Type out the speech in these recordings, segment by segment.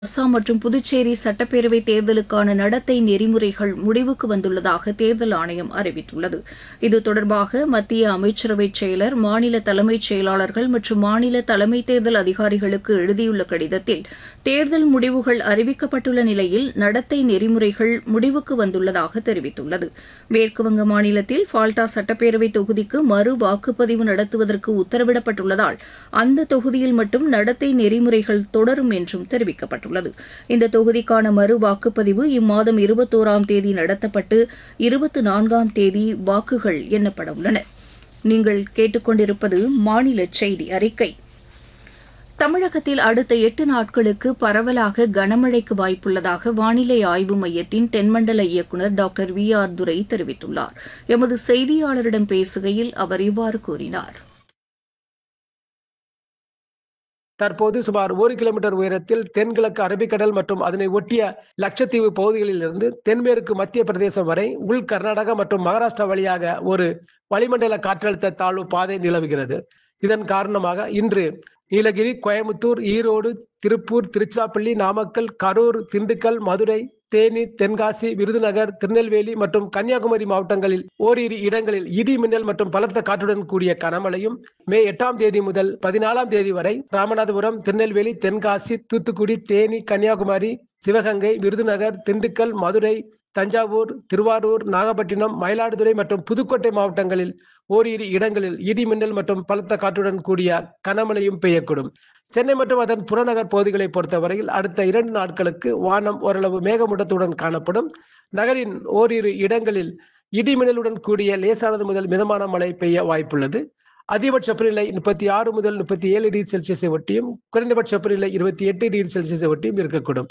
அஸ்ஸாம் மற்றும் புதுச்சேரி சட்டப்பேரவை தேர்தலுக்கான நடத்தை நெறிமுறைகள் முடிவுக்கு வந்துள்ளதாக தேர்தல் ஆணையம் அறிவித்துள்ளது இது தொடர்பாக மத்திய அமைச்சரவை செயலர் மாநில தலைமைச் செயலாளர்கள் மற்றும் மாநில தலைமை தேர்தல் அதிகாரிகளுக்கு எழுதியுள்ள கடிதத்தில் தேர்தல் முடிவுகள் அறிவிக்கப்பட்டுள்ள நிலையில் நடத்தை நெறிமுறைகள் முடிவுக்கு வந்துள்ளதாக தெரிவித்துள்ளது மேற்குவங்க மாநிலத்தில் ஃபால்டா சட்டப்பேரவை தொகுதிக்கு மறு வாக்குப்பதிவு நடத்துவதற்கு உத்தரவிடப்பட்டுள்ளதால் அந்த தொகுதியில் மட்டும் நடத்தை நெறிமுறைகள் தொடரும் என்றும் தெரிவிக்கப்பட்டுள்ளது இந்த தொகுதிக்கான மறு வாக்குப்பதிவு இம்மாதம் இருபத்தோராம் தேதி நடத்தப்பட்டு இருபத்தி நான்காம் தேதி வாக்குகள் எண்ணப்பட உள்ளன நீங்கள் கேட்டுக்கொண்டிருப்பது மாநில செய்தி அறிக்கை தமிழகத்தில் அடுத்த எட்டு நாட்களுக்கு பரவலாக கனமழைக்கு வாய்ப்புள்ளதாக வானிலை ஆய்வு மையத்தின் தென்மண்டல இயக்குநர் டாக்டர் வி ஆர் துரை தெரிவித்துள்ளார் எமது செய்தியாளரிடம் பேசுகையில் அவர் இவ்வாறு கூறினார் தற்போது சுமார் ஒரு கிலோமீட்டர் உயரத்தில் தென்கிழக்கு அரபிக்கடல் மற்றும் அதனை ஒட்டிய லட்சத்தீவு பகுதிகளில் இருந்து தென்மேற்கு மத்திய பிரதேசம் வரை உள் கர்நாடகா மற்றும் மகாராஷ்டிரா வழியாக ஒரு வளிமண்டல காற்றழுத்த தாழ்வு பாதை நிலவுகிறது இதன் காரணமாக இன்று நீலகிரி கோயம்புத்தூர் ஈரோடு திருப்பூர் திருச்சிராப்பள்ளி நாமக்கல் கரூர் திண்டுக்கல் மதுரை தேனி தென்காசி விருதுநகர் திருநெல்வேலி மற்றும் கன்னியாகுமரி மாவட்டங்களில் ஓரிரு இடங்களில் இடி மின்னல் மற்றும் பலத்த காற்றுடன் கூடிய கனமழையும் மே எட்டாம் தேதி முதல் பதினாலாம் தேதி வரை ராமநாதபுரம் திருநெல்வேலி தென்காசி தூத்துக்குடி தேனி கன்னியாகுமரி சிவகங்கை விருதுநகர் திண்டுக்கல் மதுரை தஞ்சாவூர் திருவாரூர் நாகப்பட்டினம் மயிலாடுதுறை மற்றும் புதுக்கோட்டை மாவட்டங்களில் ஓரிரு இடங்களில் இடி மின்னல் மற்றும் பலத்த காற்றுடன் கூடிய கனமழையும் பெய்யக்கூடும் சென்னை மற்றும் அதன் புறநகர் பகுதிகளை பொறுத்தவரையில் அடுத்த இரண்டு நாட்களுக்கு வானம் ஓரளவு மேகமூட்டத்துடன் காணப்படும் நகரின் ஓரிரு இடங்களில் இடி மின்னலுடன் கூடிய லேசானது முதல் மிதமான மழை பெய்ய வாய்ப்புள்ளது அதிகபட்ச வெப்பநிலை முப்பத்தி ஆறு முதல் முப்பத்தி ஏழு டிகிரி செல்சியஸை ஒட்டியும் குறைந்தபட்ச வெப்பநிலை இருபத்தி எட்டு டிகிரி செல்சியஸை ஒட்டியும் இருக்கக்கூடும்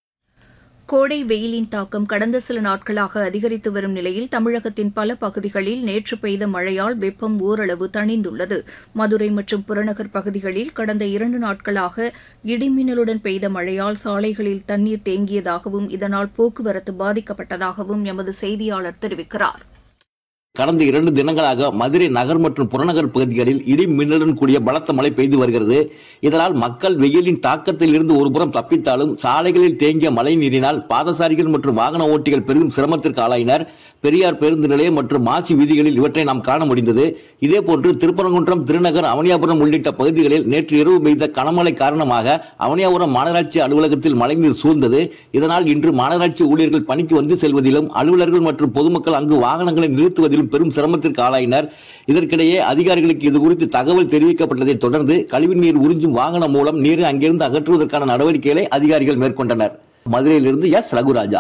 கோடை வெயிலின் தாக்கம் கடந்த சில நாட்களாக அதிகரித்து வரும் நிலையில் தமிழகத்தின் பல பகுதிகளில் நேற்று பெய்த மழையால் வெப்பம் ஓரளவு தணிந்துள்ளது மதுரை மற்றும் புறநகர் பகுதிகளில் கடந்த இரண்டு நாட்களாக இடிமின்னலுடன் பெய்த மழையால் சாலைகளில் தண்ணீர் தேங்கியதாகவும் இதனால் போக்குவரத்து பாதிக்கப்பட்டதாகவும் எமது செய்தியாளர் தெரிவிக்கிறார் கடந்த இரண்டு தினங்களாக மதுரை நகர் மற்றும் புறநகர் பகுதிகளில் இடி மின்னலுடன் கூடிய பலத்த மழை பெய்து வருகிறது இதனால் மக்கள் வெயிலின் தாக்கத்தில் இருந்து ஒருபுறம் தப்பித்தாலும் சாலைகளில் தேங்கிய மழை நீரினால் பாதசாரிகள் மற்றும் வாகன ஓட்டிகள் பெரிதும் சிரமத்திற்கு ஆளாயினர் பெரியார் பேருந்து நிலையம் மற்றும் மாசி வீதிகளில் இவற்றை நாம் காண முடிந்தது இதேபோன்று திருப்பரங்குன்றம் திருநகர் அவனியாபுரம் உள்ளிட்ட பகுதிகளில் நேற்று இரவு பெய்த கனமழை காரணமாக அவனியாபுரம் மாநகராட்சி அலுவலகத்தில் மழைநீர் சூழ்ந்தது இதனால் இன்று மாநகராட்சி ஊழியர்கள் பணிக்கு வந்து செல்வதிலும் அலுவலர்கள் மற்றும் பொதுமக்கள் அங்கு வாகனங்களை நிறுத்துவதிலும் பெரும் சிரமத்திற்கு ஆளாயினர் இதற்கிடையே அதிகாரிகளுக்கு இது குறித்து தகவல் தெரிவிக்கப்பட்டதை தொடர்ந்து கழிவுநீர் உறிஞ்சும் வாகனம் மூலம் நீரை அங்கிருந்து அகற்றுவதற்கான நடவடிக்கைகளை அதிகாரிகள் மேற்கொண்டனர் மதுரையிலிருந்து எஸ் ரகுராஜா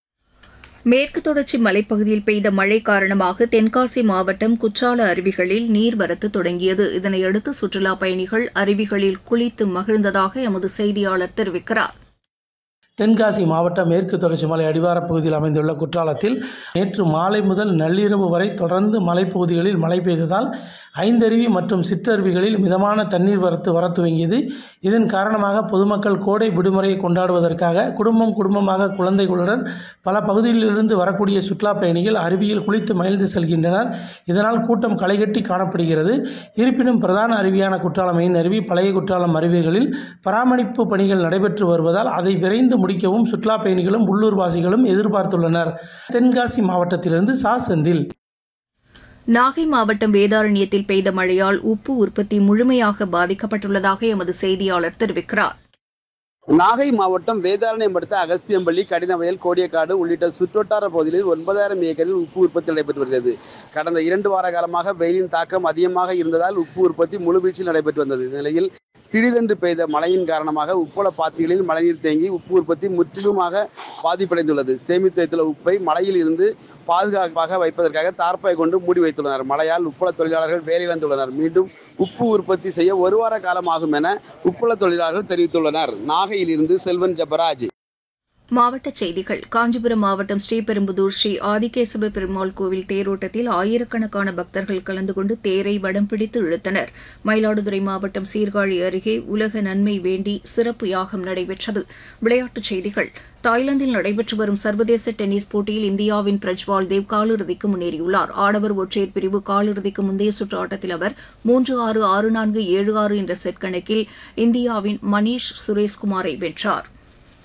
மேற்கு தொடர்ச்சி மலைப்பகுதியில் பெய்த மழை காரணமாக தென்காசி மாவட்டம் குற்றால அருவிகளில் நீர்வரத்து தொடங்கியது இதனையடுத்து சுற்றுலாப் பயணிகள் அருவிகளில் குளித்து மகிழ்ந்ததாக எமது செய்தியாளர் தெரிவிக்கிறார் தென்காசி மாவட்டம் மேற்கு தொடர்ச்சி மலை அடிவாரப் பகுதியில் அமைந்துள்ள குற்றாலத்தில் நேற்று மாலை முதல் நள்ளிரவு வரை தொடர்ந்து மலைப்பகுதிகளில் மழை பெய்ததால் ஐந்தருவி மற்றும் சிற்றருவிகளில் மிதமான தண்ணீர் வரத்து வர துவங்கியது இதன் காரணமாக பொதுமக்கள் கோடை விடுமுறையை கொண்டாடுவதற்காக குடும்பம் குடும்பமாக குழந்தைகளுடன் பல பகுதிகளிலிருந்து வரக்கூடிய சுற்றுலா பயணிகள் அருவியில் குளித்து மகிழ்ந்து செல்கின்றனர் இதனால் கூட்டம் களைகட்டி காணப்படுகிறது இருப்பினும் பிரதான அருவியான குற்றாலம் மெயின் அருவி பழைய குற்றாலம் அருவிகளில் பராமரிப்பு பணிகள் நடைபெற்று வருவதால் அதை விரைந்து முடிக்கவும் சுற்றுலா பயணிகளும் உள்ளூர்வாசிகளும் எதிர்பார்த்துள்ளனர் தென்காசி மாவட்டத்திலிருந்து சா செந்தில் நாகை மாவட்டம் வேதாரண்யத்தில் பெய்த மழையால் உப்பு உற்பத்தி முழுமையாக பாதிக்கப்பட்டுள்ளதாக எமது செய்தியாளர் தெரிவிக்கிறார் நாகை மாவட்டம் வேதாரண்யம் அடுத்த அகஸ்தியம்பள்ளி கடினவயல் கோடியக்காடு உள்ளிட்ட சுற்றுவட்டார பகுதிகளில் ஒன்பதாயிரம் ஏக்கரில் உப்பு உற்பத்தி நடைபெற்று வருகிறது கடந்த இரண்டு வார காலமாக வெயிலின் தாக்கம் அதிகமாக இருந்ததால் உப்பு உற்பத்தி முழுவீச்சில் நடைபெற்று வந்தது இந்த நிலையில் திடீரென்று பெய்த மழையின் காரணமாக உப்பள பாத்திகளில் மழைநீர் தேங்கி உப்பு உற்பத்தி முற்றிலுமாக பாதிப்படைந்துள்ளது சேமித்து வைத்துள்ள உப்பை மழையில் இருந்து பாதுகாப்பாக வைப்பதற்காக தார்ப்பாய் கொண்டு மூடி வைத்துள்ளனர் மழையால் உப்பள தொழிலாளர்கள் வேலையிழந்துள்ளனர் மீண்டும் உப்பு உற்பத்தி செய்ய ஒரு வார காலம் ஆகும் என உப்பள தொழிலாளர்கள் தெரிவித்துள்ளனர் நாகையிலிருந்து செல்வன் ஜபராஜ் மாவட்டச் செய்திகள் காஞ்சிபுரம் மாவட்டம் ஸ்ரீபெரும்புதூர் ஸ்ரீ ஆதிகேசவ பெருமாள் கோவில் தேரோட்டத்தில் ஆயிரக்கணக்கான பக்தர்கள் கலந்து கொண்டு தேரை வடம் பிடித்து இழுத்தனர் மயிலாடுதுறை மாவட்டம் சீர்காழி அருகே உலக நன்மை வேண்டி சிறப்பு யாகம் நடைபெற்றது விளையாட்டுச் செய்திகள் தாய்லாந்தில் நடைபெற்று வரும் சர்வதேச டென்னிஸ் போட்டியில் இந்தியாவின் பிரஜ்வால் தேவ் காலிறுதிக்கு முன்னேறியுள்ளார் ஆடவர் ஒற்றையர் பிரிவு காலிறுதிக்கு முந்தைய சுற்று ஆட்டத்தில் அவர் மூன்று ஆறு ஆறு நான்கு ஏழு ஆறு என்ற செட் கணக்கில் இந்தியாவின் மணீஷ் சுரேஷ்குமாரை வென்றார்